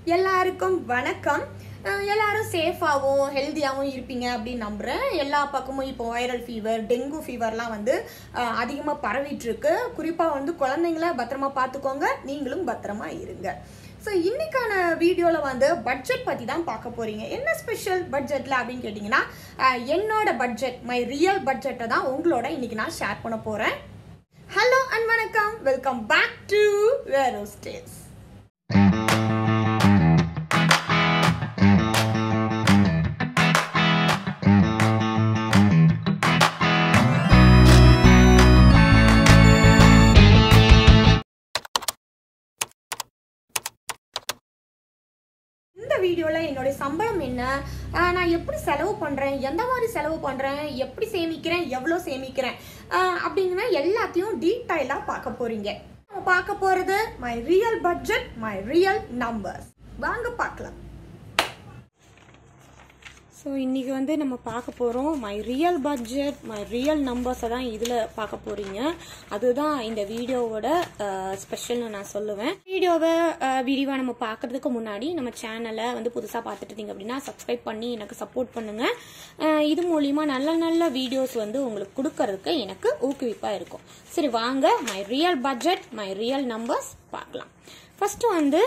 எல்லாருக்கும் வணக்கம் அஹ் எல்லாரும் சேஃபாகவும் ஹெல்த்தியாகவும் இருப்பீங்க அப்படின்னு நம்புகிறேன் எல்லா பக்கமும் இப்போ வைரல் ஃபீவர் டெங்கு ஃபீவர்லாம் வந்து அதிகமாக பரவிட்டு இருக்கு குறிப்பாக வந்து குழந்தைங்கள பத்திரமா பார்த்துக்கோங்க நீங்களும் பத்திரமா இருங்க ஸோ இன்னைக்கான வீடியோவில் வந்து பட்ஜெட் பற்றி தான் பார்க்க போறீங்க என்ன ஸ்பெஷல் பட்ஜெட்டில் அப்படின்னு கேட்டிங்கன்னா அஹ் என்னோட பட்ஜெட் மை ரியல் பட்ஜெட்டை தான் உங்களோட இன்னைக்கு நான் ஷேர் பண்ண போகிறேன் ஹலோ அண்ட் வணக்கம் வெல்கம் பேக் டு வேரோ ஸ்டேஸ் இந்த வீடியோவில் என்னுடைய சம்பளம் என்ன ஆஹ் நான் எப்படி செலவு பண்ணுறேன் எந்த மாதிரி செலவு பண்ணுறேன் எப்படி சேமிக்கிறேன் எவ்வளோ சேமிக்கிறேன் ஆஹ் அப்படிங்கிற எல்லாத்தையும் டீட்டெயிலாக பார்க்க போகிறீங்க நம்ம பார்க்க போகிறது my real budget my real numbers வாங்க பார்க்கலாம் ஸோ இன்றைக்கி வந்து நம்ம பார்க்க போகிறோம் my real budget my real நம்பர்ஸை தான் இதில் பார்க்க போகிறீங்க அதுதான் இந்த வீடியோவோட ஸ்பெஷல்னு நான் சொல்லுவேன் வீடியோவை விரிவாக நம்ம பார்க்கறதுக்கு முன்னாடி நம்ம சேனலை வந்து புதுசாக பார்த்துட்டு இருந்தீங்க அப்படின்னா சப்ஸ்கிரைப் பண்ணி எனக்கு சப்போர்ட் பண்ணுங்கள் அஹ் இது மூலிமா நல்ல நல்ல வீடியோஸ் வந்து உங்களுக்கு கொடுக்கறதுக்கு எனக்கு ஊக்குவிப்பாக இருக்கும் சரி வாங்க my real budget my real numbers பார்க்கலாம் ஃபஸ்ட்டு வந்து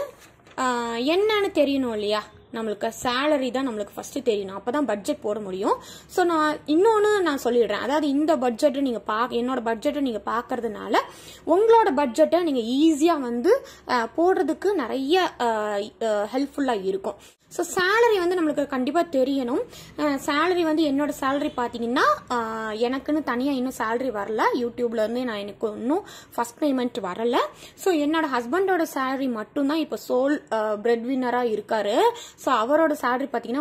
ஆஹ் என்னன்னு தெரியணும் இல்லையா நம்மளுக்கு சேலரி தான் நம்மளுக்கு ஃபர்ஸ்ட் தெரியணும் அப்பதான் பட்ஜெட் போட முடியும் ஸோ நான் இன்னொன்று நான் சொல்லிடுறேன் அதாவது இந்த பட்ஜெட்டை நீங்கள் பா என்னோட பட்ஜெட்டை நீங்கள் பார்க்கறதுனால உங்களோட பட்ஜெட்டை நீங்கள் ஈஸியாக வந்து ஆஹ் போடுறதுக்கு நிறைய ஹெல்ப்ஃபுல்லாக இருக்கும் ஸோ சேலரி வந்து நம்மளுக்கு கண்டிப்பாக தெரியணும் சேலரி வந்து என்னோட சேலரி பார்த்தீங்கன்னா ஆஹ் எனக்குன்னு தனியாக இன்னும் சேலரி வரல யூடியூப்ல இருந்தே நான் எனக்கு இன்னும் ஃபர்ஸ்ட் பேமெண்ட் வரல ஸோ என்னோட ஹஸ்பண்டோட சேலரி மட்டும்தான் இப்போ சோல் பிரெட் வின்னராக இருக்காரு ஸோ அவரோட சேலரி பார்த்தீங்கன்னா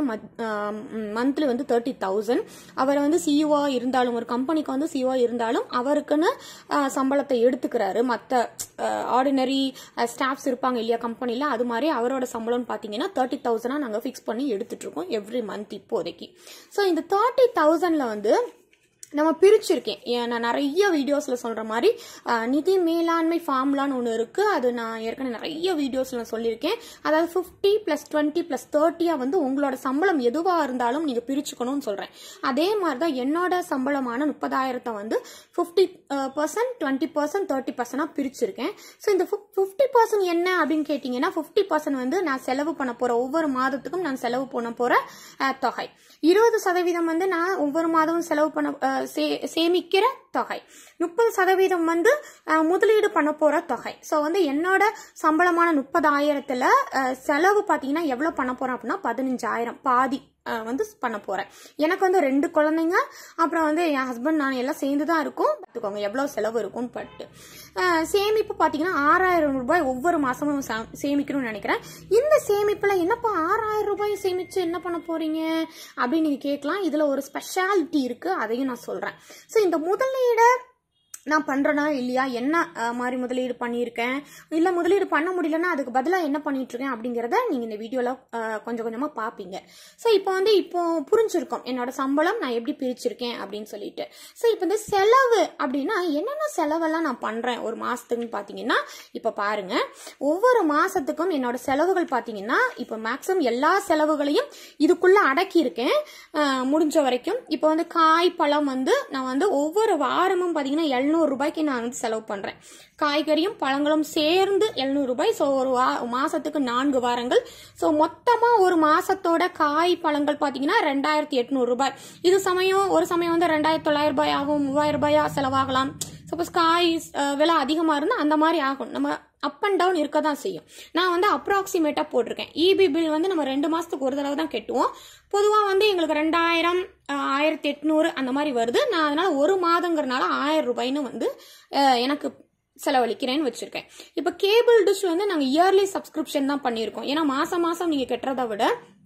மந்த்லி வந்து தேர்ட்டி தௌசண்ட் அவர் வந்து சிஇஓ இருந்தாலும் ஒரு கம்பெனிக்கு வந்து சிஇஓ இருந்தாலும் அவருக்குன்னு ஆஹ் சம்பளத்தை எடுத்துக்கிறாரு மற்ற ஆர்டினரி ஸ்டாஃப்ஸ் இருப்பாங்க இல்லையா கம்பெனியில் அது மாதிரி அவரோட சம்பளம்னு பார்த்தீங்கன்னா தேர்ட்டி தௌசண்டாக நாங்கள் ஃபிக்ஸ் பண்ணி எடுத்துட்டு இருக்கோம் எவ்ரி மந்த் இப்போதைக்கு ஸோ இந்த தேர்ட்டி தௌசண்டில் வந்து நம்ம பிரிச்சிருக்கேன் ஏன் நான் நிறைய வீடியோஸில் சொல்கிற மாதிரி அஹ், நிதி மேலாண்மை ஃபார்ம்லான்னு ஒன்று இருக்குது அது நான் ஏற்கனவே நிறைய வீடியோஸில் நான் சொல்லியிருக்கேன் அதாவது ஃபிஃப்டி ப்ளஸ் டுவெண்ட்டி ப்ளஸ் தேர்ட்டியாக வந்து உங்களோட சம்பளம் எதுவாக இருந்தாலும் நீங்கள் பிரிச்சுக்கணும்னு சொல்கிறேன் அதே மாதிரி தான் என்னோட சம்பளமான முப்பதாயிரத்தை வந்து fifty percent twenty percent thirty பர்சன்டாக பிரிச்சிருக்கேன் ஸோ இந்த ஃபிஃப்டி பர்சன்ட் என்ன அப்படின்னு கேட்டிங்கன்னா ஃபிஃப்டி பர்சன்ட் வந்து நான் செலவு பண்ண போகிற ஒவ்வொரு மாதத்துக்கும் நான் செலவு பண்ண போகிற தொகை இருபது சதவீதம் வந்து நான் ஒவ்வொரு மாதமும் செலவு பண்ண அஹ், சே- சேமிக்கிற தொகை முப்பது சதவீதம் வந்து அஹ், முதலீடு பண்ண போற தொகை ஸோ வந்து என்னோட சம்பளமான முப்பதாயிரத்துல அஹ், செலவு பார்த்தீங்கன்னா எவ்வளோ பண்ண போறேன் அப்படின்னா பதினஞ்சாயிரம் பாதி அஹ், வந்து பண்ண போறேன் எனக்கு வந்து ரெண்டு குழந்தைங்க அப்புறம் வந்து என் ஹஸ்பண்ட் நான் எல்லாம் சேர்ந்து தான் இருக்கும் பார்த்துக்கோங்க எவ்வளோ செலவு இருக்கும்னு பட்டு அஹ், சேமிப்பு பார்த்தீங்கன்னா ஆறாயிரம் ரூபாய் ஒவ்வொரு மாசமும் சா- சேமிக்கணும்னு நினைக்கிறேன் இந்த சேமிப்புல என்னப்பா ஆறாயிரம் ரூபாய் சேமிச்சு என்ன பண்ண போறீங்க அப்படின்னு நீங்க கேட்கலாம் இதுல ஒரு ஸ்பெஷாலிட்டி இருக்கு அதையும் நான் சொல்றேன் ஸோ இந்த முதலீடை நான் பண்ணுறேனா இல்லையா என்ன அஹ், மாதிரி முதலீடு பண்ணியிருக்கேன் இல்லை முதலீடு பண்ண முடியலன்னா அதுக்கு பதிலாக என்ன பண்ணிட்டு இருக்கேன் அப்படிங்கிறத நீங்கள் இந்த வீடியோவில் கொஞ்சம் கொஞ்சமாக பார்ப்பீங்க ஸோ இப்போ வந்து இப்போ புரிஞ்சிருக்கும் என்னோட சம்பளம் நான் எப்படி பிரிச்சிருக்கேன் அப்படின்னு சொல்லிட்டு ஸோ இப்போ இந்த செலவு அப்படின்னா என்னென்ன செலவெல்லாம் நான் பண்ணுறேன் ஒரு மாதத்துக்குன்னு பார்த்தீங்கன்னா இப்போ பாருங்க ஒவ்வொரு மாதத்துக்கும் என்னோட செலவுகள் பார்த்தீங்கன்னா இப்போ மேக்ஸிமம் எல்லா செலவுகளையும் இதுக்குள்ளே அடக்கியிருக்கேன் அஹ், முடிஞ்ச வரைக்கும் இப்போ வந்து காய் பழம் வந்து நான் வந்து ஒவ்வொரு வாரமும் பார்த்தீங்கன்னா எழுநூறு ரூபாய்க்கு நான் வந்து செலவு பண்ணுறேன் காய்கறியும் பழங்களும் சேர்ந்து எழுநூறு ரூபாய் ஸோ ஒரு வா மாசத்துக்கு நான்கு வாரங்கள் ஸோ மொத்தமாக ஒரு மாசத்தோட காய் பழங்கள் பார்த்தீங்கன்னா ரெண்டாயிரத்தி எட்நூறு ரூபாய் இது சமயம் ஒரு சமயம் வந்து ரெண்டாயிரத்தி தொள்ளாயிரம் ரூபாய் ஆகும் மூவாயிரம் ரூபாயா செலவாகலாம் சப்போஸ் காய் அஹ், விலை அதிகமாக இருந்தால் அந்த மாதிரி ஆகும் நம்ம அப் அண்ட் டவுன் இருக்க தான் செய்யும் நான் வந்து அப்ராக்சிமேட்டாக போட்டிருக்கேன் இபி பில் வந்து நம்ம ரெண்டு மாதத்துக்கு ஒரு தடவை தான் கட்டுவோம் பொதுவாக வந்து எங்களுக்கு ரெண்டாயிரம் அஹ், ஆயிரத்தி எட்நூறு அந்த மாதிரி வருது நான் அதனால ஒரு மாதங்கிறனால ஆயிரம் ரூபாய்னு வந்து அஹ், எனக்கு செலவழிக்கிறேன்னு வச்சிருக்கேன் இப்போ கேபிள் டிஷ் வந்து நாங்கள் இயர்லி சப்ஸ்கிரிப்ஷன் தான் பண்ணியிருக்கோம் ஏன்னா மாசம் மாசம் நீங்கள் கட்டுறதை விட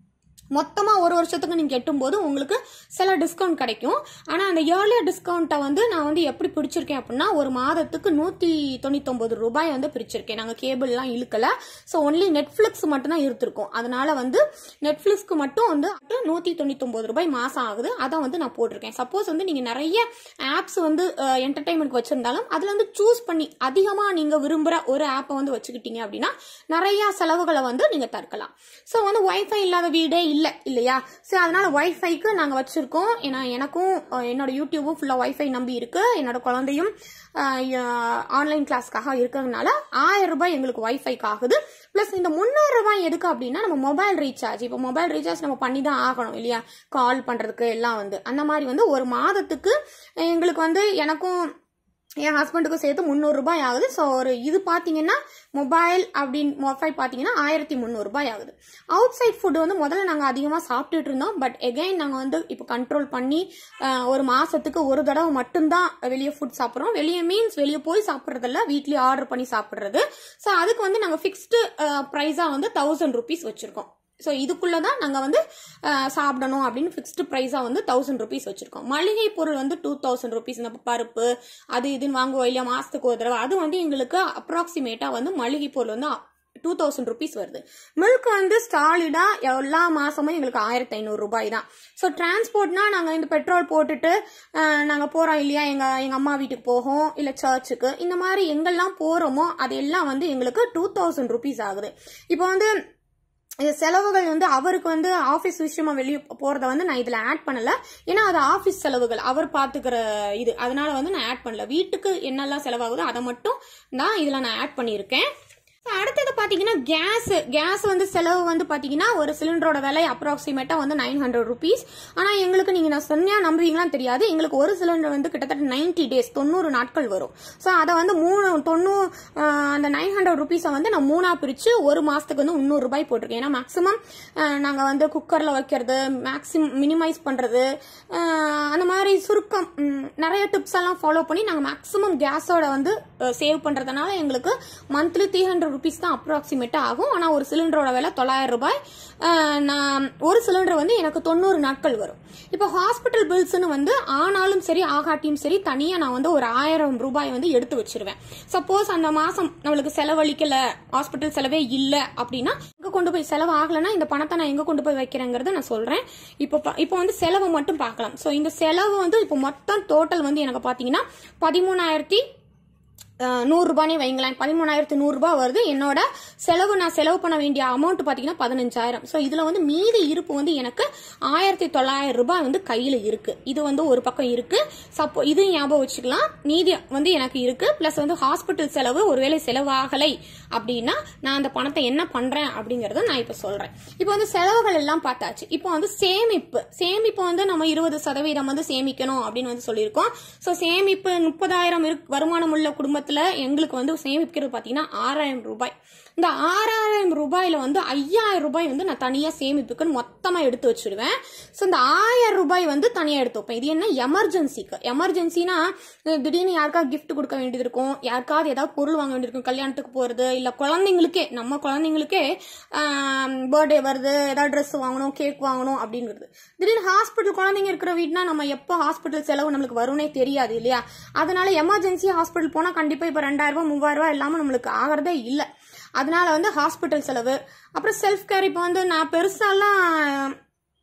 மொத்தமாக ஒரு வருஷத்துக்கு நீங்கள் கெட்டும்போது உங்களுக்கு சில டிஸ்கவுண்ட் கிடைக்கும் ஆனால் அந்த இயர்லியர் டிஸ்கவுண்ட்டை வந்து நான் வந்து எப்படி பிடிச்சிருக்கேன் அப்படின்னா ஒரு மாதத்துக்கு நூற்றி தொண்ணூத்தொம்பது ரூபாய் வந்து பிரிச்சிருக்கேன் நாங்கள் கேபிள்லாம் இழுக்கல ஸோ ஒன்லி நெட்ஃப்ளிக்ஸ் மட்டும் தான் இருந்திருக்கும் அதனால வந்து நெட்ஃப்ளிக்ஸ்க்கு மட்டும் வந்து நூற்றி தொண்ணூத்தொம்பது ரூபாய் மாதம் ஆகுது அதை வந்து நான் போட்டிருக்கேன் சப்போஸ் வந்து நீங்கள் நிறைய ஆப்ஸ் வந்து என்டர்டைன்மெண்ட் வச்சிருந்தாலும் அதில் வந்து சூஸ் பண்ணி அதிகமாக நீங்கள் விரும்புகிற ஒரு ஆப்பை வந்து வச்சுக்கிட்டீங்க அப்படின்னா நிறைய செலவுகளை வந்து நீங்கள் தடுக்கலாம் ஸோ வந்து ஒய்ஃபை இல்லாத வீடே இல்லை இல்லையா ஸோ அதனால ஒய்ஃபைக்கு நாங்கள் வச்சிருக்கோம் ஏன்னா எனக்கும் அஹ், என்னோட யூடியூபும் ஃபுல்லாக ஒய்ஃபை நம்பி இருக்கு என்னோட குழந்தையும் ஆன்லைன் கிளாஸ்க்காக இருக்கிறதுனால ஆயிரம் ரூபாய் எங்களுக்கு ஒய்ஃபைக்கு ஆகுது ப்ளஸ் இந்த முந்நூறு ரூபாய் எதுக்கு அப்படின்னா நம்ம மொபைல் ரீசார்ஜ் இப்போ மொபைல் ரீசார்ஜ் நம்ம பண்ணி தான் ஆகணும் இல்லையா கால் பண்ணுறதுக்கு எல்லாம் வந்து அந்த மாதிரி வந்து ஒரு மாதத்துக்கு எங்களுக்கு வந்து எனக்கும் என் ஹஸ்பண்டுக்கும் சேர்த்து முந்நூறு ரூபாய் ஆகுது ஸோ ஒரு இது பார்த்தீங்கன்னா மொபைல் அப்படின்னு மொபைல் பார்த்தீங்கன்னா ஆயிரத்தி முந்நூறுபாய் ஆகுது அவுட் சைட் ஃபுட் வந்து முதல்ல நாங்கள் அதிகமாக சாப்பிட்டுட்டு இருந்தோம் பட் எகைன் நாங்கள் வந்து இப்போ கண்ட்ரோல் பண்ணி அஹ், ஒரு மாசத்துக்கு ஒரு தடவை மட்டும்தான் வெளியே ஃபுட் சாப்பிட்றோம் வெளியே மீன்ஸ் வெளியே போய் சாப்பிட்றதில்ல வீட்லயே ஆர்டர் பண்ணி சாப்பிட்றது ஸோ அதுக்கு வந்து நாங்கள் ஃபிக்ஸ்டு ப்ரைஸாக வந்து தௌசண்ட் ருபீஸ் வச்சுருக்கோம் ஸோ இதுக்குள்ளே தான் நாங்கள் வந்து அஹ், சாப்பிடணும் அப்படின்னு ஃபிக்ஸ்டு ப்ரைஸாக வந்து தௌசண்ட் ருபீஸ் வச்சுருக்கோம் மளிகை பொருள் வந்து டூ தௌசண்ட் ருபீஸ் இந்த பருப்பு அது இதுன்னு வாங்குவோம் இல்லையா மாதத்துக்கு ஒரு தடவை அது வந்து எங்களுக்கு அப்ராக்சிமேட்டாக வந்து மளிகை பொருள் வந்து டூ தௌசண்ட் ருபீஸ் வருது மில்க் வந்து ஸ்டாலிடா எல்லா மாசமும் எங்களுக்கு ஆயிரத்தி ஐநூறு ரூபாய் தான் ஸோ டிரான்ஸ்போர்ட்னா நாங்கள் இந்த பெட்ரோல் போட்டுட்டு நாங்கள் போகிறோம் இல்லையா எங்கள் எங்கள் அம்மா வீட்டுக்கு போவோம் இல்லை சர்ச்சுக்கு இந்த மாதிரி எங்கெல்லாம் போகிறோமோ அது எல்லாம் வந்து எங்களுக்கு டூ தௌசண்ட் ருபீஸ் ஆகுது இப்போ வந்து இது செலவுகள் வந்து அவருக்கு வந்து ஆஃபீஸ் விஷயமா வெளியே போறத வந்து நான் இதுல ஆட் பண்ணல ஏன்னா அது ஆஃபீஸ் செலவுகள் அவர் பாத்துக்கிற இது அதனால வந்து நான் ஆட் பண்ணல வீட்டுக்கு என்னெல்லாம் செலவாகுதோ அதை மட்டும் தான் இதுல நான் ஆட் பண்ணியிருக்கேன் So, அடுத்தது பாத்தீங்கன்னா கேஸ் கேஸ் வந்து செலவு வந்து பாத்தீங்கன்னா ஒரு சிலிண்டரோட விலை அப்ராக்சிமேட்டா வந்து நைன் ஹண்ட்ரட் ருபீஸ் ஆனா எங்களுக்கு நீங்க நான் சொன்னா நம்புவீங்களான்னு தெரியாது எங்களுக்கு ஒரு சிலிண்டர் வந்து கிட்டத்தட்ட நைன்டி டேஸ் தொண்ணூறு நாட்கள் வரும் ஸோ அதை வந்து மூணு தொண்ணூறு அந்த நைன் ஹண்ட்ரட் ருபீஸை வந்து நான் மூணா பிரிச்சு ஒரு மாசத்துக்கு வந்து முந்நூறு ரூபாய் போட்டிருக்கேன் ஏன்னா மேக்ஸிமம் நாங்க வந்து குக்கர்ல வைக்கிறது மேக்ஸிமம் மினிமைஸ் பண்றது அஹ், அந்த மாதிரி சுருக்கம் ம், நிறைய டிப்ஸ் எல்லாம் ஃபாலோ பண்ணி நாங்க மேக்ஸிமம் கேஸோட வந்து சேவ் பண்றதுனால எங்களுக்கு மந்த்லி த்ரீ ஹண்ட்ரட் ருபீஸ் தான் அப்ராக்சிமேட்டா ஆகும் ஆனா ஒரு சிலிண்டரோட விலை தொள்ளாயிரம் ரூபாய் அஹ், நான் ஒரு சிலிண்டர் வந்து எனக்கு தொண்ணூறு நாட்கள் வரும் இப்போ ஹாஸ்பிட்டல் பில்ஸ்னு வந்து ஆனாலும் சரி ஆகாட்டியும் சரி தனியா நான் வந்து ஒரு ஆயிரம் ரூபாய் வந்து எடுத்து வச்சிருவேன் சப்போஸ் அந்த மாசம் நம்மளுக்கு செலவழிக்கல ஹாஸ்பிட்டல் செலவே இல்ல அப்படின்னா எங்க கொண்டு போய் செலவு ஆகலைன்னா இந்த பணத்தை நான் எங்க கொண்டு போய் வைக்கிறேங்கிறத நான் சொல்றேன் இப்போ ப- இப்போ வந்து செலவை மட்டும் பார்க்கலாம் ஸோ இந்த செலவு வந்து இப்போ மொத்தம் டோட்டல் வந்து எனக்கு பாத்தீங்கன்னா பதிமூணாயிரத்தி நூறுரூபானே வைங்களேன் பதிமூணாயிரத்து நூறுரூபா வருது என்னோட செலவு நான் செலவு பண்ண வேண்டிய அமௌண்ட் பார்த்தீங்கன்னா பதினஞ்சாயிரம் ஸோ இதில் வந்து மீதி இருப்பு வந்து எனக்கு ஆயிரத்தி தொள்ளாயிரம் ரூபாய் வந்து கையில் இருக்கு இது வந்து ஒரு பக்கம் இருக்கு சப்போ இது ஞாபகம் வச்சுக்கலாம் மீதி வந்து எனக்கு இருக்கு ப்ளஸ் வந்து ஹாஸ்பிட்டல் செலவு ஒருவேளை செலவாகலை அப்படின்னா நான் அந்த பணத்தை என்ன பண்றேன் அப்படிங்கறத நான் இப்போ சொல்றேன் இப்போ வந்து செலவுகள் எல்லாம் பார்த்தாச்சு இப்போ வந்து சேமிப்பு சேமிப்பு வந்து நம்ம இருபது சதவீதம் வந்து சேமிக்கணும் அப்படின்னு வந்து சொல்லியிருக்கோம் ஸோ சேமிப்பு முப்பதாயிரம் இருக்கு வருமானம் உள்ள குடும்பத்துல எங்களுக்கு வந்து சேமிக்கிறது பாத்தீங்கன்னா ஆறாயிரம் ரூபாய் இந்த ஆறாயிரம் ரூபாயில வந்து ஐயாயிரம் ரூபாய் வந்து நான் தனியா சேமிப்புக்குன்னு மொத்தமா எடுத்து வச்சிடுவேன் ஸோ இந்த ஆயிரம் ரூபாய் வந்து தனியா எடுத்து வைப்பேன் இது என்ன எமர்ஜென்சிக்கு எமர்ஜென்சினா திடீர்னு யாருக்காவது gift கொடுக்க வேண்டியது இருக்கும் யாருக்காவது ஏதாவது பொருள் வாங்க வேண்டியிருக்கும் கல்யாணத்துக்கு போறது இல்ல குழந்தைங்களுக்கே நம்ம குழந்தைங்களுக்கே பர்த்டே வருது ஏதாவது ட்ரெஸ் வாங்கணும் கேக் வாங்கணும் அப்படிங்கிறது திடீர்னு ஹாஸ்பிட்டல் குழந்தைங்க இருக்கிற வீட்னா நம்ம எப்போ ஹாஸ்பிட்டல் செலவு நம்மளுக்கு வரும்னே தெரியாது இல்லையா அதனால எமர்ஜென்சி ஹாஸ்பிட்டல் போனா கண்டிப்பா இப்ப ரெண்டாயிரம் ரூபாய் மூவாயிரம் ரூபாய் இல்லாம நம்மளுக்கு ஆகிறதே இல்லை அதனால வந்து ஹாஸ்பிட்டல் செலவு அப்புறம் செல்ஃப் கேர் இப்போ வந்து நான் பெருசாலாம்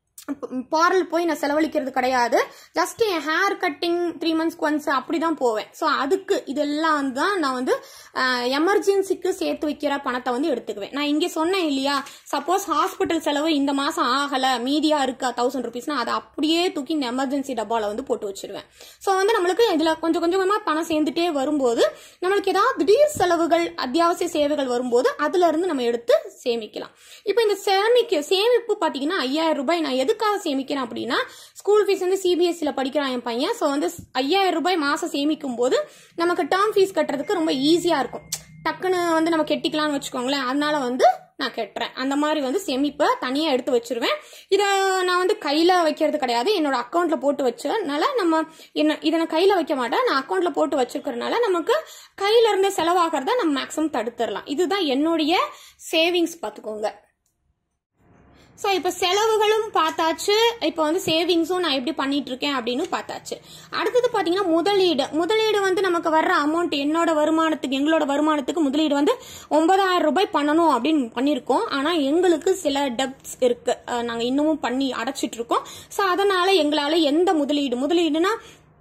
பார்லர் போய் நான் செலவழிக்கிறது கிடையாது ஜஸ்ட் என் ஹேர் கட்டிங் த்ரீ மந்த்ஸ்க்கு ஒன்ஸ் அப்படி தான் போவேன் ஸோ அதுக்கு இதெல்லாம் தான் நான் வந்து எமர்ஜென்சிக்கு சேர்த்து வைக்கிற பணத்தை வந்து எடுத்துக்குவேன் நான் இங்கே சொன்னேன் இல்லையா சப்போஸ் ஹாஸ்பிட்டல் செலவு இந்த மாதம் ஆகலை மீதியா இருக்கா தௌசண்ட் ருபீஸ்னா அதை அப்படியே தூக்கி இந்த எமர்ஜென்சி டப்பாவில் வந்து போட்டு வச்சிருவேன் ஸோ வந்து நம்மளுக்கு இதில் கொஞ்சம் கொஞ்சமாக பணம் சேர்ந்துட்டே வரும்போது நம்மளுக்கு ஏதாவது திடீர் செலவுகள் அத்தியாவசிய சேவைகள் வரும்போது அதுல இருந்து நம்ம எடுத்து சேமிக்கலாம் இப்போ இந்த சேமிக்க சேமிப்பு பார்த்தீங்கன்னா ஐயாயிரம் ரூபாய் நான் எதுக்காக சேமிக்கிறேன் அப்படின்னா ஸ்கூல் ஃபீஸ் வந்து சிபிஎஸ்சியில் படிக்கிறான் என் பையன் ஸோ வந்து ஐயாயிரம் ரூபாய் மாதம் சேமிக்கும் போது நமக்கு டேர்ம் ஃபீஸ் கட்டுறதுக்கு ரொம்ப ஈஸியாக இருக்கும் டக்குன்னு வந்து நம்ம கெட்டிக்கலாம்னு வச்சுக்கோங்களேன் அதனால வந்து நான் கட்டுறேன் அந்த மாதிரி வந்து சேமிப்பை தனியாக எடுத்து வச்சிருவேன் இதை நான் வந்து கையில் வைக்கிறது கிடையாது என்னோட அக்கௌண்ட்டில் போட்டு வச்சதுனால நம்ம என்ன இதை நான் கையில் வைக்க மாட்டேன் நான் அக்கௌண்ட்டில் போட்டு வச்சிருக்கிறதுனால நமக்கு கையில இருந்தே செலவாகிறத நம்ம மேக்ஸிமம் தடுத்துடலாம் இதுதான் என்னுடைய சேவிங்ஸ் பார்த்துக்கோங்க ஸோ இப்போ செலவுகளும் பார்த்தாச்சு இப்போ வந்து சேவிங்ஸும் நான் எப்படி பண்ணிட்டு இருக்கேன் அப்படின்னு பார்த்தாச்சு அடுத்தது பார்த்தீங்கன்னா முதலீடு முதலீடு வந்து நமக்கு வர்ற அமௌண்ட் என்னோட வருமானத்துக்கு எங்களோட வருமானத்துக்கு முதலீடு வந்து ஒன்பதாயிரம் ரூபாய் பண்ணணும் அப்படின்னு பண்ணியிருக்கோம் ஆனால் எங்களுக்கு சில டெப்ட்ஸ் இருக்கு அஹ் நாங்க இன்னமும் பண்ணி அடைச்சிட்டு இருக்கோம் ஸோ அதனால எங்களால எந்த முதலீடு முதலீடுனா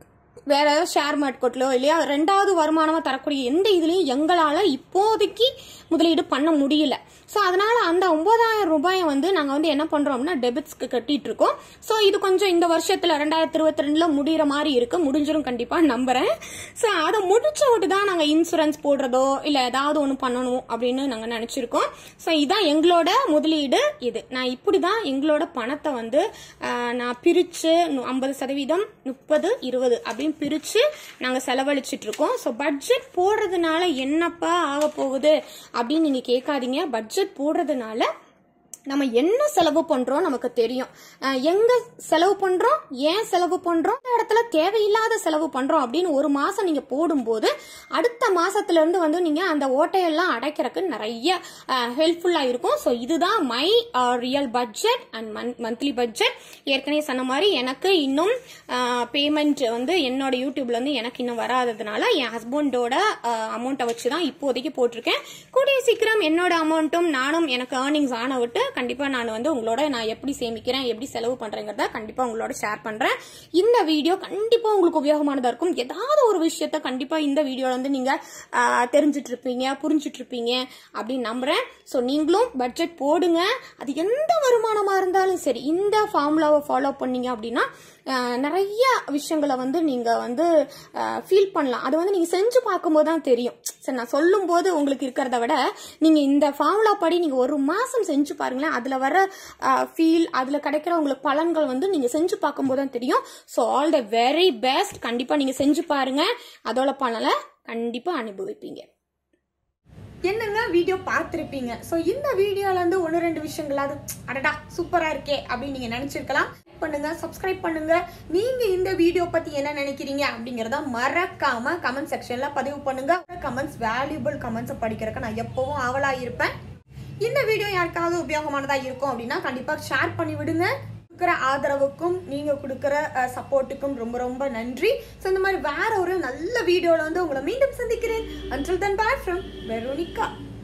வேற ஏதாவது ஷேர் மார்க்கெட்லயோ இல்லையா ரெண்டாவது வருமானமா தரக்கூடிய எந்த இதுலயும் எங்களால இப்போதைக்கு முதலீடு பண்ண முடியல ஸோ அதனால அந்த ஒன்பதாயிரம் ரூபாயை வந்து நாங்க வந்து என்ன பண்றோம் அப்படின்னா டெபிட்ஸ்க்கு கட்டிட்டு இருக்கோம் ஸோ இது கொஞ்சம் இந்த வருஷத்துல ரெண்டாயிரத்தி இருபத்தி ரெண்டுல முடிகிற மாதிரி இருக்கு முடிஞ்சிரும் கண்டிப்பா நம்புறேன் ஸோ அதை முடிச்ச விட்டு தான் நாங்க இன்சூரன்ஸ் போடுறதோ இல்ல ஏதாவது ஒன்று பண்ணணும் அப்படின்னு நாங்க நினைச்சிருக்கோம் ஸோ இதான் எங்களோட முதலீடு இது நான் இப்படிதான் எங்களோட பணத்தை வந்து ஆஹ், நான் பிரிச்சு ஐம்பது சதவீதம் முப்பது இருபது அப்படின்னு பிரிச்சு நாங்க செலவழிச்சிட்டு இருக்கோம் ஸோ பட்ஜெட் போடுறதுனால என்னப்பா ஆக போகுது அப்படின்னு நீங்க கேட்காதீங்க பட்ஜெட் போடுறதுனால நம்ம என்ன செலவு பண்றோம் நமக்கு தெரியும் அஹ் எங்க செலவு பண்றோம் ஏன் செலவு பண்றோம் இந்த இடத்துல தேவையில்லாத செலவு பண்றோம் அப்படின்னு ஒரு மாசம் நீங்க போடும்போது அடுத்த மாசத்துல இருந்து வந்து நீங்க அந்த ஓட்டையெல்லாம் அடைக்கிறதுக்கு நிறைய ஹெல்ப்ஃபுல்லா இருக்கும் ஸோ இதுதான் my real budget and monthly budget ஏற்கனவே சொன்ன மாதிரி எனக்கு இன்னும் பேமெண்ட் வந்து என்னோட யூடியூப்ல இருந்து எனக்கு இன்னும் வராததுனால என் ஹஸ்பண்டோட அமௌண்ட்டை வச்சு தான் இப்போதைக்கு போட்டிருக்கேன் கூடிய சீக்கிரம் என்னோட அமௌண்ட்டும் நானும் எனக்கு ஏர்னிங்ஸ் ஆன விட்டு கண்டிப்பா நான் வந்து உங்களோட நான் எப்படி சேமிக்கிறேன் எப்படி செலவு பண்றேங்கிறத கண்டிப்பா உங்களோட ஷேர் பண்றேன் இந்த வீடியோ கண்டிப்பா உங்களுக்கு உபயோகமானதா இருக்கும் ஏதாவது ஒரு விஷயத்த கண்டிப்பா இந்த வீடியோல வந்து நீங்க ஆஹ், தெரிஞ்சிட்டு இருப்பீங்க புரிஞ்சிட்டு இருப்பீங்க அப்படின்னு நம்புறேன் ஸோ நீங்களும் பட்ஜெட் போடுங்க அது எந்த வருமானமா இருந்தாலும் சரி இந்த ஃபார்முலாவை ஃபாலோ பண்ணீங்க அப்படின்னா ஆஹ், நிறைய விஷயங்களை வந்து நீங்க வந்து ஃபீல் பண்ணலாம் அது வந்து நீங்க செஞ்சு பார்க்கும்போது தான் தெரியும் சரி நான் சொல்லும் போது உங்களுக்கு இருக்கிறத விட நீங்க இந்த ஃபார்முலா படி நீங்க ஒரு மாசம் செஞ்சு பாருங்களேன் அதுல வர ஃபீல் அதுல கிடைக்கிற உங்களுக்கு பலன்கள் வந்து நீங்க செஞ்சு பார்க்கும்போது தான் தெரியும் so all the very best கண்டிப்பா நீங்க செஞ்சு பாருங்க அதோட பலனை கண்டிப்பா அனுபவிப்பீங்க என்னங்க வீடியோ பார்த்துருப்பீங்க ஸோ இந்த வீடியோல இருந்து ஒன்று ரெண்டு விஷயங்களாவது அடடா சூப்பரா இருக்கே அப்படின்னு நீங்க நினைச்சிருக்கலாம் Like பண்ணுங்க சப்ஸ்கிரைப் பண்ணுங்க நீங்க இந்த வீடியோ பத்தி என்ன நினைக்கிறீங்க அப்படிங்கறத மறக்காம கமெண்ட் செக்ஷன்ல பதிவு பண்ணுங்க கமெண்ட்ஸ் வேல்யூபிள் கமெண்ட்ஸ் படிக்கிறதுக்கு நான் எப்பவும் ஆவலா இருப்பேன் இந்த வீடியோ யாருக்காவது உபயோகமானதா இருக்கும் அப்படின்னா கண்டிப்பா ஷேர் பண்ணி விடுங்க கொடுக்குற ஆதரவுக்கும் நீங்க கொடுக்குற சப்போர்ட்டுக்கும் ரொம்ப ரொம்ப நன்றி ஸோ இந்த மாதிரி வேற ஒரு நல்ல வீடியோல வந்து உங்களை மீண்டும் சந்திக்கிறேன் அன்றில் தன் பாய் ஃப்ரம் வெரோனிகா